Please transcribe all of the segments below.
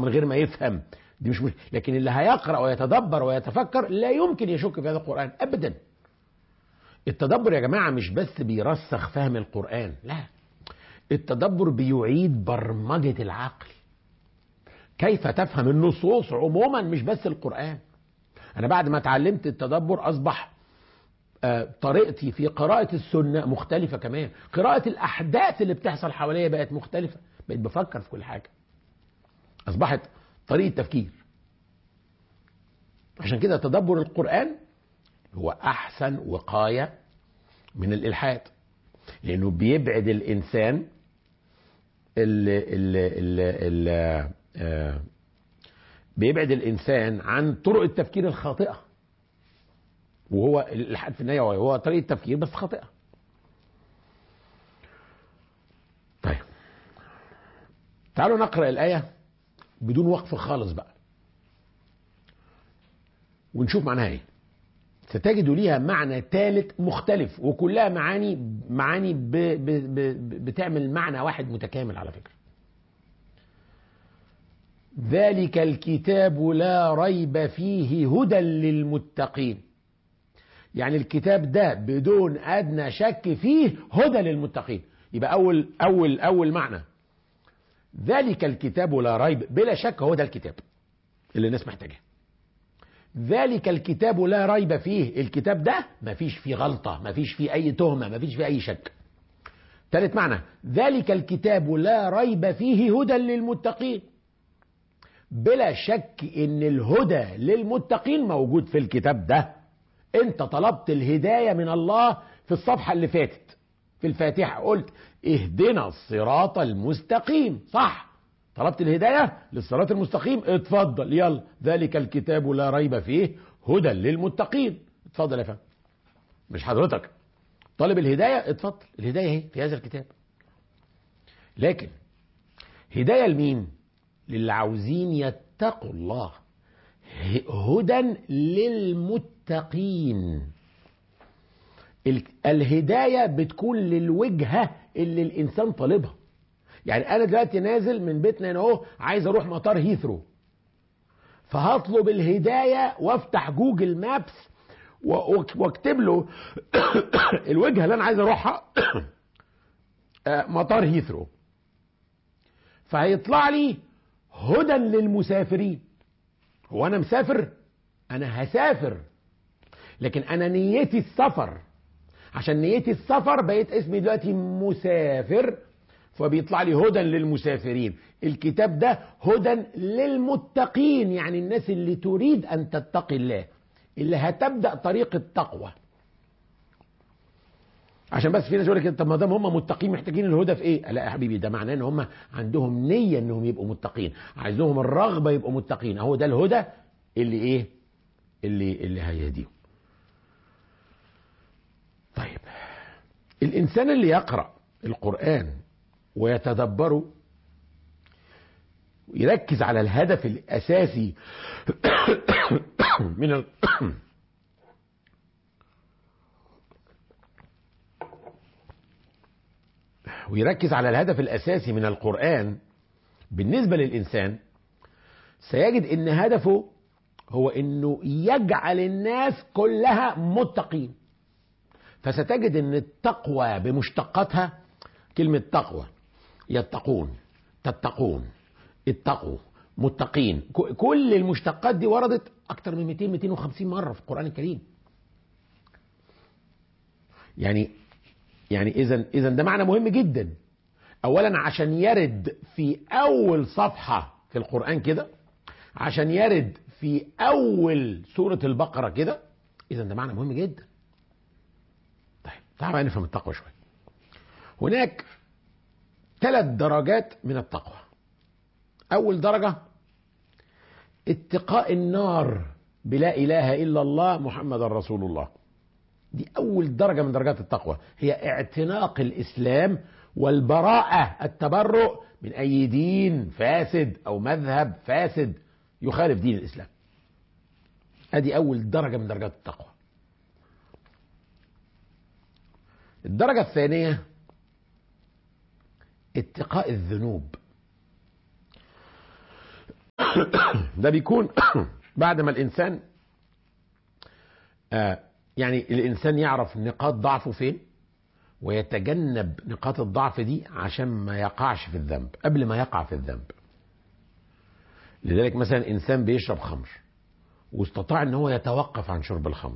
من غير ما يفهم دي مش مش لكن اللي هيقرا ويتدبر ويتفكر لا يمكن يشك في هذا القران ابدا التدبر يا جماعه مش بس بيرسخ فهم القران لا التدبر بيعيد برمجه العقل كيف تفهم النصوص عموما مش بس القران انا بعد ما اتعلمت التدبر اصبح آه، طريقتي في قراءة السنة مختلفة كمان قراءة الأحداث اللي بتحصل حواليا بقت مختلفة بقيت بفكر في كل حاجة أصبحت طريقة تفكير عشان كده تدبر القرآن هو أحسن وقاية من الإلحاد لأنه بيبعد الإنسان اللي اللي اللي اللي آه، بيبعد الإنسان عن طرق التفكير الخاطئة وهو الإلحاد في النهاية هو طريقة تفكير بس خاطئة طيب تعالوا نقرأ الآية بدون وقف خالص بقى ونشوف معناها ايه ستجدوا ليها معنى ثالث مختلف وكلها معاني معاني ب ب ب بتعمل معنى واحد متكامل على فكرة ذلك الكتاب لا ريب فيه هدى للمتقين يعني الكتاب ده بدون ادنى شك فيه هدى للمتقين يبقى اول اول اول معنى ذلك الكتاب لا ريب بلا شك هو ده الكتاب اللي الناس محتاجاه ذلك الكتاب لا ريب فيه الكتاب ده ما فيش فيه غلطة ما فيش فيه أي تهمة ما فيش فيه أي شك ثالث معنى ذلك الكتاب لا ريب فيه هدى للمتقين بلا شك ان الهدى للمتقين موجود في الكتاب ده انت طلبت الهداية من الله في الصفحة اللي فاتت في الفاتحة قلت اهدنا الصراط المستقيم صح طلبت الهداية للصراط المستقيم اتفضل يلا ذلك الكتاب لا ريب فيه هدى للمتقين اتفضل يا فندم مش حضرتك طالب الهداية اتفضل الهداية اهي في هذا الكتاب لكن هداية لمين للي عاوزين يتقوا الله هدى للمتقين الهداية بتكون للوجهة اللي الإنسان طالبها يعني أنا دلوقتي نازل من بيتنا هنا أهو عايز أروح مطار هيثرو فهطلب الهداية وافتح جوجل مابس واكتب له الوجهة اللي أنا عايز أروحها مطار هيثرو فهيطلع لي هدى للمسافرين هو أنا مسافر أنا هسافر لكن أنا نيتي السفر عشان نيتي السفر بقيت اسمي دلوقتي مسافر فبيطلع لي هدى للمسافرين الكتاب ده هدى للمتقين يعني الناس اللي تريد أن تتقي الله اللي هتبدأ طريق التقوى عشان بس في ناس يقول لك طب ما دام هم متقين محتاجين الهدى في ايه؟ لا يا حبيبي ده معناه ان هم عندهم نيه انهم يبقوا متقين، عايزهم الرغبه يبقوا متقين، اهو ده الهدى اللي ايه؟ اللي اللي هيهديهم. طيب الانسان اللي يقرا القران ويتدبره ويركز على الهدف الاساسي من ال... ويركز على الهدف الاساسي من القران بالنسبه للانسان سيجد ان هدفه هو انه يجعل الناس كلها متقين فستجد ان التقوى بمشتقاتها كلمه تقوى يتقون تتقون اتقوا متقين كل المشتقات دي وردت اكتر من 200 250 مره في القران الكريم يعني يعني اذا اذا ده معنى مهم جدا اولا عشان يرد في اول صفحه في القران كده عشان يرد في اول سوره البقره كده اذا ده معنى مهم جدا طيب تعالوا بقى نفهم التقوى شويه هناك ثلاث درجات من التقوى اول درجه اتقاء النار بلا اله الا الله محمد رسول الله دي أول درجة من درجات التقوى هي اعتناق الإسلام والبراءة التبرؤ من أي دين فاسد أو مذهب فاسد يخالف دين الإسلام هذه أول درجة من درجات التقوى الدرجة الثانية اتقاء الذنوب ده بيكون بعد ما الانسان آه يعني الانسان يعرف نقاط ضعفه فين ويتجنب نقاط الضعف دي عشان ما يقعش في الذنب قبل ما يقع في الذنب لذلك مثلا انسان بيشرب خمر واستطاع ان هو يتوقف عن شرب الخمر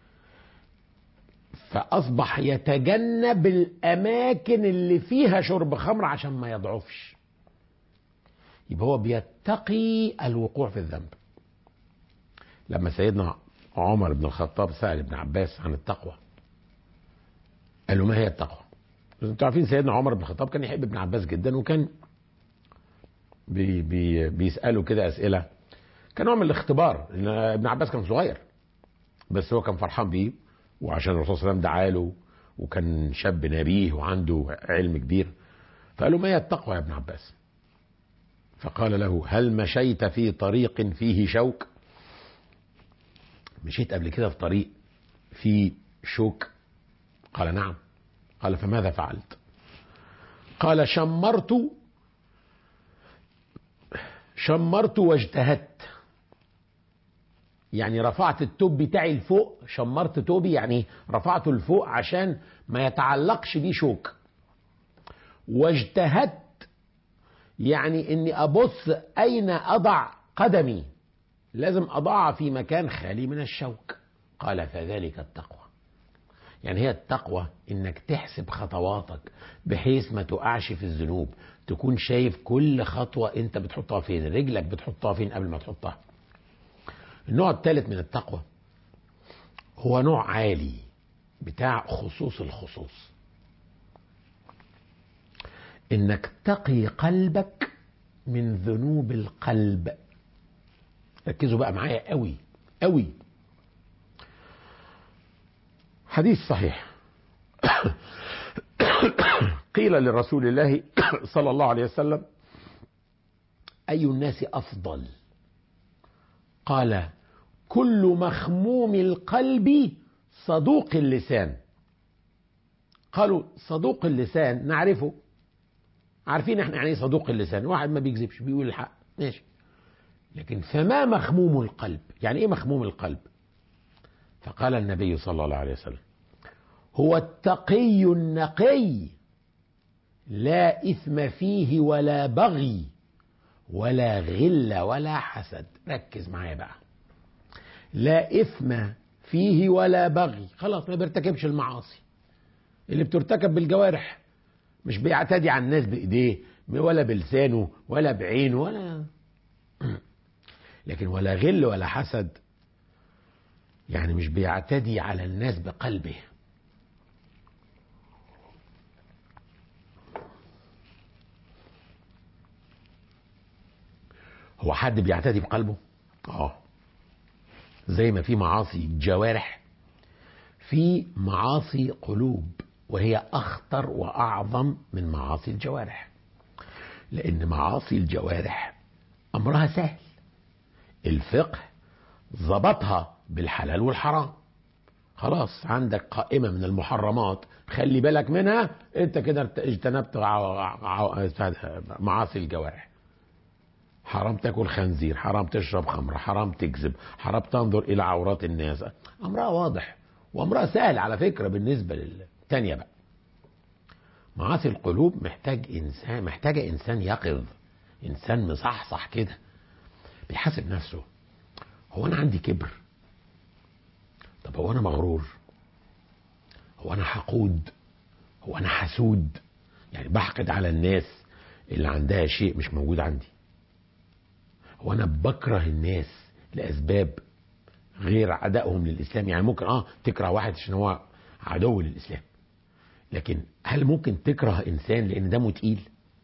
فاصبح يتجنب الاماكن اللي فيها شرب خمر عشان ما يضعفش يبقى هو بيتقي الوقوع في الذنب لما سيدنا عمر بن الخطاب سأل ابن عباس عن التقوى قال له ما هي التقوى انتوا عارفين سيدنا عمر بن الخطاب كان يحب ابن عباس جدا وكان بي بي بيسأله كده أسئلة كان نوع من الاختبار ان ابن عباس كان صغير بس هو كان فرحان بيه وعشان الرسول صلى الله عليه وسلم دعا له وكان شاب نبيه وعنده علم كبير فقال له ما هي التقوى يا ابن عباس فقال له هل مشيت في طريق فيه شوك مشيت قبل كده في طريق فيه شوك قال نعم قال فماذا فعلت قال شمرت شمرت واجتهدت يعني رفعت التوب بتاعي لفوق شمرت توبي يعني رفعته لفوق عشان ما يتعلقش بيه شوك واجتهدت يعني اني ابص اين اضع قدمي لازم اضعها في مكان خالي من الشوك قال فذلك التقوى يعني هي التقوى انك تحسب خطواتك بحيث ما تقعش في الذنوب تكون شايف كل خطوة انت بتحطها فين رجلك بتحطها فين قبل ما تحطها النوع الثالث من التقوى هو نوع عالي بتاع خصوص الخصوص انك تقي قلبك من ذنوب القلب ركزوا بقى معايا قوي قوي حديث صحيح قيل لرسول الله صلى الله عليه وسلم اي الناس افضل قال كل مخموم القلب صدوق اللسان قالوا صدوق اللسان نعرفه عارفين احنا يعني ايه صدوق اللسان واحد ما بيكذبش بيقول الحق ماشي لكن فما مخموم القلب يعني ايه مخموم القلب فقال النبي صلى الله عليه وسلم هو التقي النقي لا اثم فيه ولا بغي ولا غل ولا حسد ركز معايا بقى لا اثم فيه ولا بغي خلاص ما بيرتكبش المعاصي اللي بترتكب بالجوارح مش بيعتدي على الناس بايديه ولا بلسانه ولا بعينه ولا لكن ولا غل ولا حسد يعني مش بيعتدي على الناس بقلبه هو حد بيعتدي بقلبه اه زي ما في معاصي جوارح في معاصي قلوب وهي اخطر واعظم من معاصي الجوارح لان معاصي الجوارح امرها سهل الفقه ظبطها بالحلال والحرام خلاص عندك قائمه من المحرمات خلي بالك منها انت كده اجتنبت معاصي الجوارح حرام تاكل خنزير حرام تشرب خمر حرام تكذب حرام تنظر الى عورات الناس امرها واضح وامرها سهل على فكره بالنسبه للتانية بقى معاصي القلوب محتاج انسان محتاجه انسان يقظ انسان مصحصح كده بيحاسب نفسه هو انا عندي كبر طب هو انا مغرور هو انا حقود هو انا حسود يعني بحقد على الناس اللي عندها شيء مش موجود عندي هو انا بكره الناس لاسباب غير عدائهم للاسلام يعني ممكن اه تكره واحد عشان هو عدو للاسلام لكن هل ممكن تكره انسان لان دمه تقيل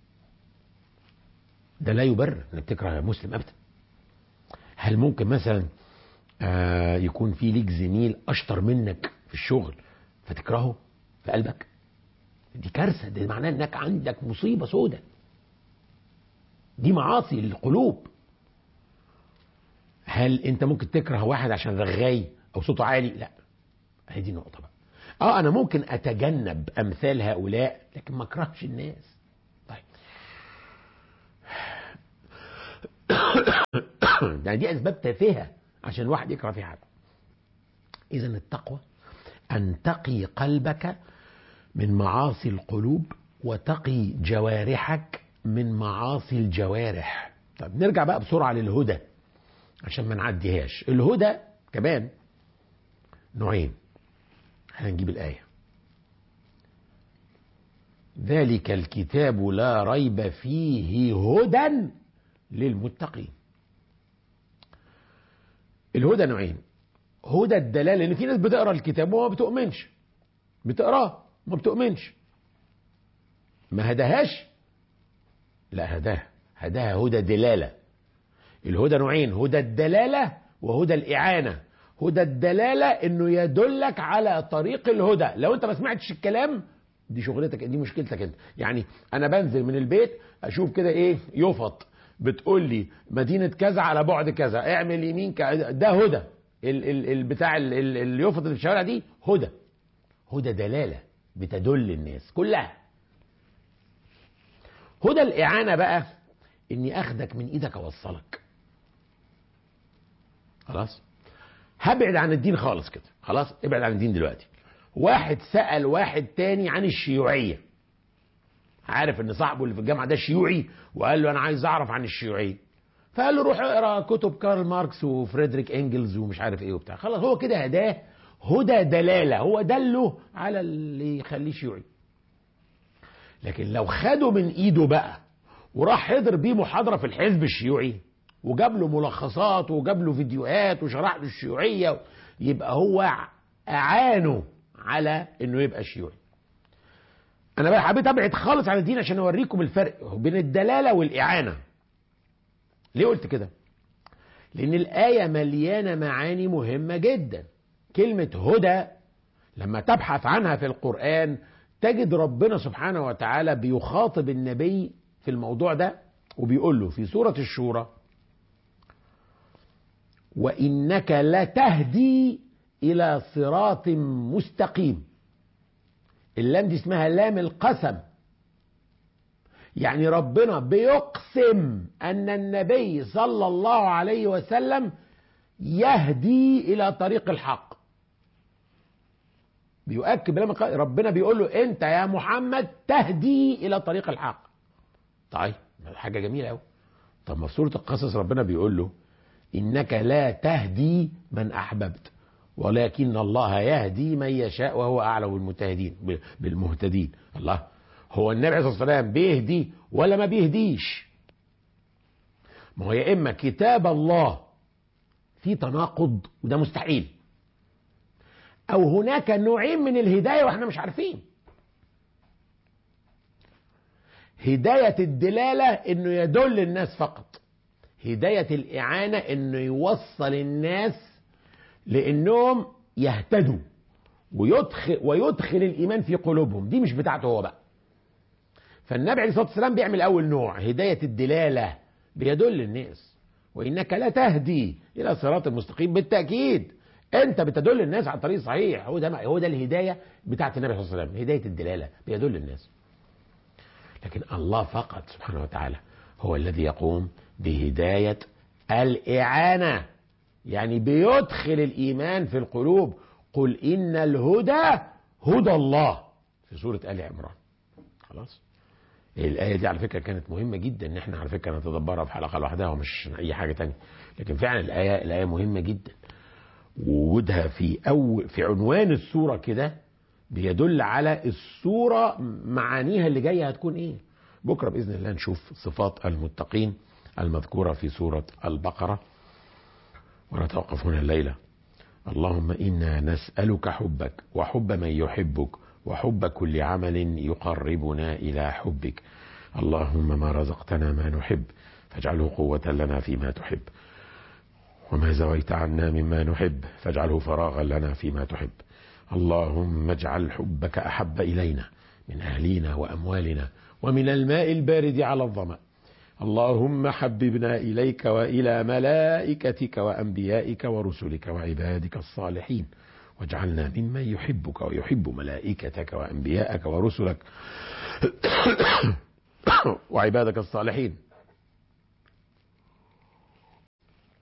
ده لا يبرر انك تكره مسلم ابدا هل ممكن مثلا آه يكون في ليك زميل اشطر منك في الشغل فتكرهه في قلبك دي كارثه دي معناه انك عندك مصيبه سودة دي معاصي للقلوب هل انت ممكن تكره واحد عشان رغاي او صوته عالي لا هي دي نقطه بقى اه انا ممكن اتجنب امثال هؤلاء لكن ما اكرهش الناس طيب يعني دي اسباب تافهه عشان الواحد يكره في حاجه اذا التقوى ان تقي قلبك من معاصي القلوب وتقي جوارحك من معاصي الجوارح طب نرجع بقى بسرعه للهدى عشان ما نعديهاش الهدى كمان نوعين هنجيب الايه ذلك الكتاب لا ريب فيه هدى للمتقين الهدى نوعين هدى الدلاله لان في ناس بتقرا الكتاب وما بتؤمنش بتقراه ما بتؤمنش ما هداهاش لا هداها هداها هدى دلاله الهدى نوعين هدى الدلاله وهدى الاعانه هدى الدلاله انه يدلك على طريق الهدى لو انت ما سمعتش الكلام دي شغلتك دي مشكلتك انت يعني انا بنزل من البيت اشوف كده ايه يفط بتقول لي مدينه كذا على بعد كذا اعمل يمين كذا ده هدى ال ال ال بتاع ال ال اليفط اللي في الشوارع دي هدى هدى دلاله بتدل الناس كلها هدى الاعانه بقى اني اخدك من ايدك اوصلك خلاص هبعد عن الدين خالص كده خلاص ابعد عن الدين دلوقتي واحد سأل واحد تاني عن الشيوعية عارف ان صاحبه اللي في الجامعة ده شيوعي وقال له انا عايز اعرف عن الشيوعية فقال له روح اقرا كتب كارل ماركس وفريدريك انجلز ومش عارف ايه وبتاع خلاص هو كده هداه هدى دلالة هو دله على اللي يخليه شيوعي لكن لو خده من ايده بقى وراح حضر بيه محاضرة في الحزب الشيوعي وجاب له ملخصات وجاب له فيديوهات وشرح له الشيوعية يبقى هو أعانه على انه يبقى شيوعي انا بقى حبيت ابعد خالص عن الدين عشان اوريكم الفرق بين الدلاله والاعانه ليه قلت كده لان الايه مليانه معاني مهمه جدا كلمه هدى لما تبحث عنها في القران تجد ربنا سبحانه وتعالى بيخاطب النبي في الموضوع ده وبيقول له في سوره الشورى وانك لتهدي الى صراط مستقيم اللام دي اسمها لام القسم يعني ربنا بيقسم ان النبي صلى الله عليه وسلم يهدي الى طريق الحق بيؤكد بلام ربنا بيقول له انت يا محمد تهدي الى طريق الحق طيب حاجه جميله قوي طب ما في سوره القصص ربنا بيقول له انك لا تهدي من احببت ولكن الله يهدي من يشاء وهو اعلم بالمتهدين بالمهتدين الله هو النبي عليه الصلاه والسلام بيهدي ولا ما بيهديش ما هو يا اما كتاب الله في تناقض وده مستحيل او هناك نوعين من الهدايه واحنا مش عارفين هدايه الدلاله انه يدل الناس فقط هدايه الاعانه انه يوصل الناس لانهم يهتدوا ويدخل ويدخل الايمان في قلوبهم دي مش بتاعته هو بقى فالنبي عليه الصلاه والسلام بيعمل اول نوع هدايه الدلاله بيدل الناس وانك لا تهدي الى صراط المستقيم بالتاكيد انت بتدل الناس على الطريق الصحيح هو ده هو ده الهدايه بتاعت النبي صلى الله عليه وسلم هدايه الدلاله بيدل الناس لكن الله فقط سبحانه وتعالى هو الذي يقوم بهدايه الاعانه يعني بيدخل الايمان في القلوب قل ان الهدى هدى الله في سوره ال عمران خلاص الآية دي على فكرة كانت مهمة جدا إن إحنا على فكرة نتدبرها في حلقة لوحدها ومش أي حاجة تانية لكن فعلا الآية الآية مهمة جدا ووجودها في أو في عنوان السورة كده بيدل على السورة معانيها اللي جاية هتكون إيه بكرة بإذن الله نشوف صفات المتقين المذكورة في سورة البقرة ونتوقف هنا الليلة اللهم إنا نسألك حبك وحب من يحبك وحب كل عمل يقربنا إلى حبك اللهم ما رزقتنا ما نحب فاجعله قوة لنا فيما تحب وما زويت عنا مما نحب فاجعله فراغا لنا فيما تحب اللهم اجعل حبك أحب إلينا من أهلنا وأموالنا ومن الماء البارد على الظمأ اللهم حببنا إليك وإلى ملائكتك وأنبيائك ورسلك وعبادك الصالحين واجعلنا ممن يحبك ويحب ملائكتك وأنبياءك ورسلك وعبادك الصالحين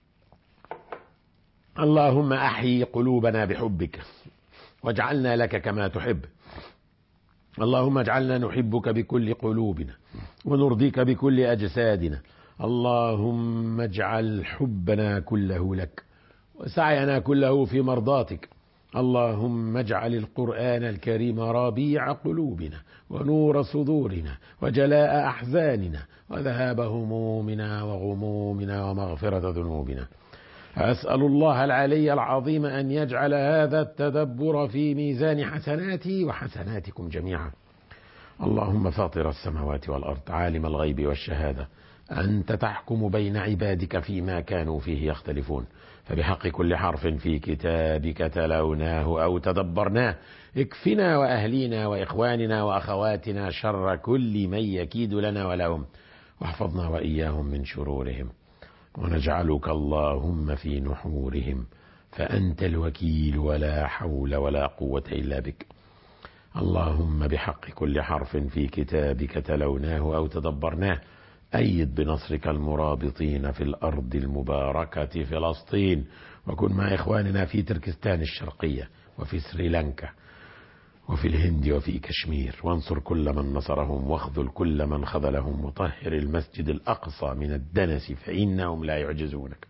اللهم أحيي قلوبنا بحبك واجعلنا لك كما تحب اللهم اجعلنا نحبك بكل قلوبنا ونرضيك بكل أجسادنا اللهم اجعل حبنا كله لك وسعينا كله في مرضاتك اللهم اجعل القرآن الكريم ربيع قلوبنا ونور صدورنا وجلاء أحزاننا وذهاب همومنا وغمومنا ومغفرة ذنوبنا أسأل الله العلي العظيم أن يجعل هذا التدبر في ميزان حسناتي وحسناتكم جميعا اللهم فاطر السماوات والأرض عالم الغيب والشهادة أنت تحكم بين عبادك فيما كانوا فيه يختلفون فبحق كل حرف في كتابك تلوناه أو تدبرناه اكفنا وأهلينا وإخواننا وأخواتنا شر كل من يكيد لنا ولهم واحفظنا وإياهم من شرورهم ونجعلك اللهم في نحورهم فأنت الوكيل ولا حول ولا قوة إلا بك اللهم بحق كل حرف في كتابك تلوناه أو تدبرناه أيد بنصرك المرابطين في الأرض المباركة فلسطين وكن مع إخواننا في تركستان الشرقية وفي سريلانكا وفي الهند وفي كشمير وانصر كل من نصرهم واخذل كل من خذلهم وطهر المسجد الأقصى من الدنس فإنهم لا يعجزونك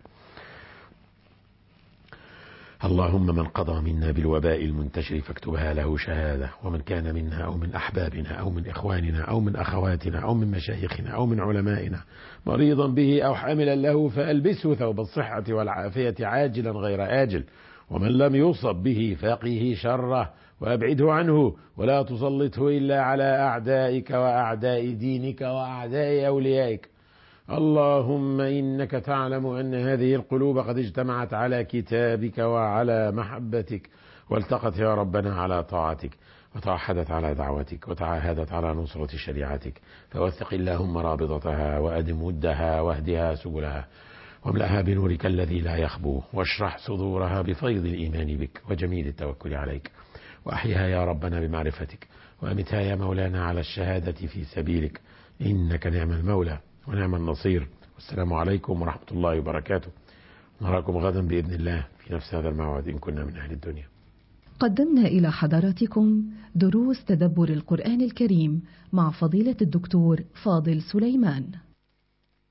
اللهم من قضى منا بالوباء المنتشر فاكتبها له شهادة ومن كان منا أو من أحبابنا أو من إخواننا أو من أخواتنا أو من مشايخنا أو من علمائنا مريضا به أو حاملا له فألبسه ثوب الصحة والعافية عاجلا غير آجل ومن لم يصب به فقه شره وأبعده عنه ولا تسلطه إلا على أعدائك وأعداء دينك وأعداء أوليائك اللهم إنك تعلم أن هذه القلوب قد اجتمعت على كتابك وعلى محبتك والتقت يا ربنا على طاعتك وتوحدت على دعوتك وتعاهدت على نصرة شريعتك فوثق اللهم رابطتها وأدم ودها واهدها سبلها واملأها بنورك الذي لا يخبو واشرح صدورها بفيض الإيمان بك وجميل التوكل عليك وأحيها يا ربنا بمعرفتك وأمتها يا مولانا على الشهادة في سبيلك إنك نعم المولى ونعم النصير والسلام عليكم ورحمة الله وبركاته نراكم غدا بإذن الله في نفس هذا الموعد إن كنا من أهل الدنيا قدمنا إلى حضراتكم دروس تدبر القرآن الكريم مع فضيلة الدكتور فاضل سليمان